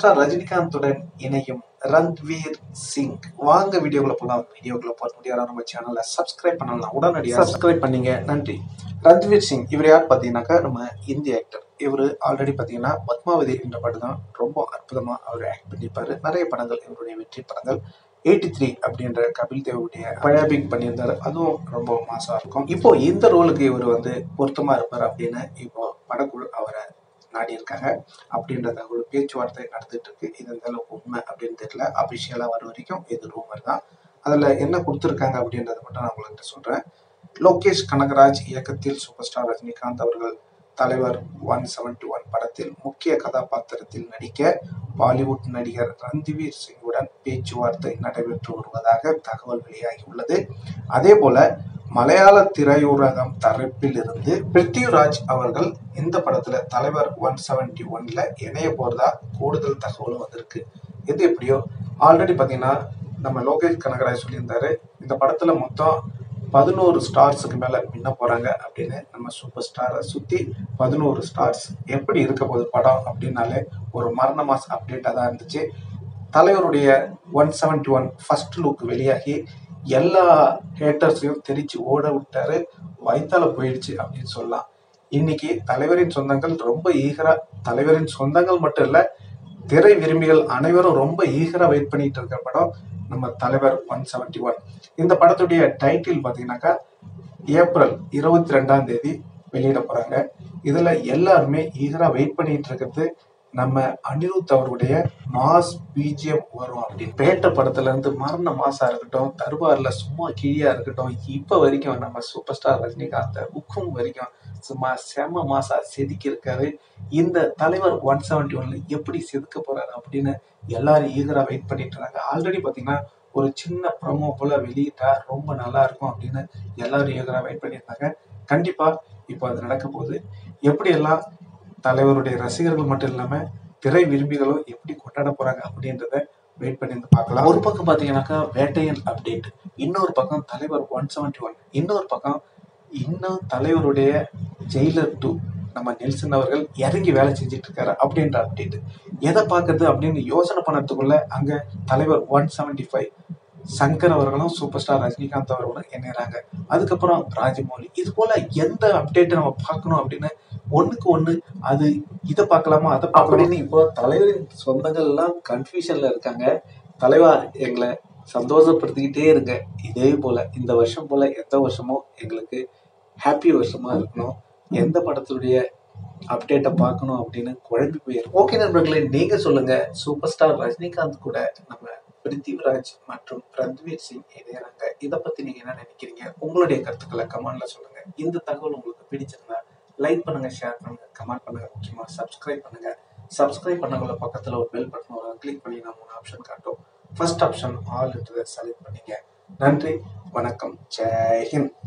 star ரஜினிகாந்துடன் இணையும் ரன்வீர் சிங் வாங்க வீடியோக்குள்ள போகலாம் வீடியோக்குள்ள போக முடியாத நம்ம சேனலை சப்ஸ்கிரைப் பண்ணலாம் உடனடியாக சப்ஸ்கிரைப் பண்ணீங்க நன்றி ரன்வீர் சிங் இவர் யார் பார்த்தீங்கன்னாக்கா நம்ம இந்திய ஆக்டர் இவர் ஆல்ரெடி பார்த்தீங்கன்னா பத்மாவதி என்ற படம் தான் ரொம்ப அற்புதமாக அவர் ஆக்ட் பண்ணியிருப்பாரு நிறைய படங்கள் இவருடைய வெற்றி படங்கள் எயிட்டி த்ரீ அப்படின்ற கபில் தேவுடைய பயாபிக் பண்ணியிருந்தாரு அதுவும் ரொம்ப மாசா இருக்கும் இப்போ இந்த ரோலுக்கு இவர் வந்து பொருத்தமா இருப்பார் அப்படின்னு இப்போ படக்குழு அவரை நாடி இருக்காங்க அப்படின்ற தகவல் பேச்சுவார்த்தை நடந்துட்டு இருக்கு இது எந்த அளவுக்கு உண்மை அப்படின்னு தெரியல அபிஷியலா வர வரைக்கும் இது ரூமர் தான் அதுல என்ன கொடுத்துருக்காங்க அப்படின்றத மட்டும் நான் உங்கள்கிட்ட சொல்றேன் லோகேஷ் கனகராஜ் இயக்கத்தில் சூப்பர் ஸ்டார் ரஜினிகாந்த் அவர்கள் தலைவர் ஒன் செவன்டி ஒன் படத்தில் முக்கிய கதாபாத்திரத்தில் நடிக்க பாலிவுட் நடிகர் ரன்வீர் சிங்குடன் பேச்சுவார்த்தை நடைபெற்று வருவதாக தகவல் வெளியாகியுள்ளது அதே போல மலையாள திரையுலகம் தரப்பில் இருந்து பிருத்திவிராஜ் அவர்கள் இந்த படத்துல தலைவர் ஒன் செவன்டி ஒன்ல இணைய போறதா கூடுதல் தகவலும் வந்திருக்கு எது எப்படியோ ஆல்ரெடி பாத்தீங்கன்னா நம்ம லோகேஷ் கனகராஜ் சொல்லியிருந்தாரு இந்த படத்துல மொத்தம் பதினோரு ஸ்டார்ஸுக்கு மேல மின்ன போறாங்க அப்படின்னு நம்ம சூப்பர் ஸ்டாரை சுத்தி பதினோரு ஸ்டார்ஸ் எப்படி இருக்க போகுது படம் அப்படின்னாலே ஒரு மரண மாஸ் அப்டேட்டா தான் இருந்துச்சு தலைவருடைய one seventy one first look வெளியாகி எல்லா ஹேட்டர்ஸையும் தெரிச்சு ஓட விட்டாரு வயித்தால போயிடுச்சு அப்படின்னு சொல்லலாம் இன்னைக்கு தலைவரின் சொந்தங்கள் ரொம்ப ஈகரா தலைவரின் சொந்தங்கள் மட்டும் இல்ல திரை விரும்பிகள் அனைவரும் ரொம்ப ஈகரா வெயிட் பண்ணிட்டு இருக்க படம் நம்ம தலைவர் ஒன் செவன்டி ஒன் இந்த படத்துடைய டைட்டில் பாத்தீங்கன்னாக்கா ஏப்ரல் இருபத்தி ரெண்டாம் தேதி வெளியிட போறாங்க இதுல எல்லாருமே ஈகரா வெயிட் பண்ணிட்டு இருக்கிறது நம்ம அனிருத் அவருடைய மாஸ் பிஜிஎம் வரும் அப்படின்னு பேட்ட படத்துல இருந்து மரண மாசா இருக்கட்டும் தர்பார்ல சும்மா கீழியா இருக்கட்டும் இப்ப வரைக்கும் நம்ம சூப்பர் ஸ்டார் ரஜினிகாந்த் உக்கும் வரைக்கும் சும்மா செம மாசா செதுக்கி இருக்காரு இந்த தலைவர் ஒன் செவன்டி ஒன்ல எப்படி செதுக்க போறாரு அப்படின்னு எல்லாரும் ஈகரா வெயிட் பண்ணிட்டு இருக்காங்க ஆல்ரெடி பாத்தீங்கன்னா ஒரு சின்ன ப்ரோமோ போல வெளியிட்டா ரொம்ப நல்லா இருக்கும் அப்படின்னு எல்லாரும் ஈகரா வெயிட் பண்ணியிருந்தாங்க கண்டிப்பா இப்போ அது நடக்க போகுது எப்படி எல்லாம் தலைவருடைய ரசிகர்கள் மட்டும் இல்லாம திரை விரும்பிகளும் எப்படி கொண்டாட போறாங்க அப்படின்றத வெயிட் பண்ணி வந்து பார்க்கலாம் ஒரு பக்கம் பாத்தீங்கன்னாக்கா வேட்டையன் அப்டேட் இன்னொரு பக்கம் தலைவர் ஒன் செவன்டி ஒன் இன்னொரு பக்கம் இன்னும் தலைவருடைய ஜெயிலர் டூ நம்ம நெல்சன் அவர்கள் இறங்கி வேலை செஞ்சுட்டு இருக்காரு அப்படின்ற அப்டேட் எதை பார்க்கறது அப்படின்னு யோசனை பண்ணறதுக்குள்ள அங்க தலைவர் ஒன் செவன்டி ஃபைவ் சங்கர் அவர்களும் சூப்பர் ஸ்டார் ரஜினிகாந்த் அவர்களும் இணையறாங்க அதுக்கப்புறம் ராஜமௌலி இது போல எந்த அப்டேட் நம்ம பார்க்கணும் அப்படின்னு ஒண்ணுக்கு ஒண்ணு அது இதை பார்க்கலாமா அதை அப்படின்னு இப்போ தலைவரின் சொந்தங்கள் எல்லாம் கன்ஃபியூஷன்ல இருக்காங்க தலைவா எங்களை சந்தோஷப்படுத்திக்கிட்டே இருங்க இதே போல இந்த வருஷம் போல எந்த வருஷமும் எங்களுக்கு ஹாப்பி வருஷமா இருக்கணும் எந்த படத்துடைய அப்டேட்டை பார்க்கணும் அப்படின்னு குழம்பி போயிரும் ஓகே நண்பர்களே நீங்க சொல்லுங்க சூப்பர் ஸ்டார் ரஜினிகாந்த் கூட நம்ம பிருத்திவிராஜ் மற்றும் ரன்வீர் சிங் இணையறாங்க இதை பத்தி நீங்க என்ன நினைக்கிறீங்க உங்களுடைய கருத்துக்களை கமெண்ட்ல சொல்லுங்க இந்த தகவல் உங்களுக்கு பிடிச்சிருந்தா லைக் பண்ணுங்க ஷேர் பண்ணுங்க கமெண்ட் பண்ணுங்க முக்கியமா சப்ஸ்கிரைப் பண்ணுங்க சப்ஸ்கிரைப் பண்ணக்குள்ள பக்கத்துல ஒரு பெல் பட்டன் வரும் கிளிக் பண்ணி நான் மூணு ஆப்ஷன் காட்டும் ஃபர்ஸ்ட் ஆப்ஷன் ஆல் செலக்ட் பண்ணிங்க நன்றி வணக்கம் ஜெய் ஹிந்த்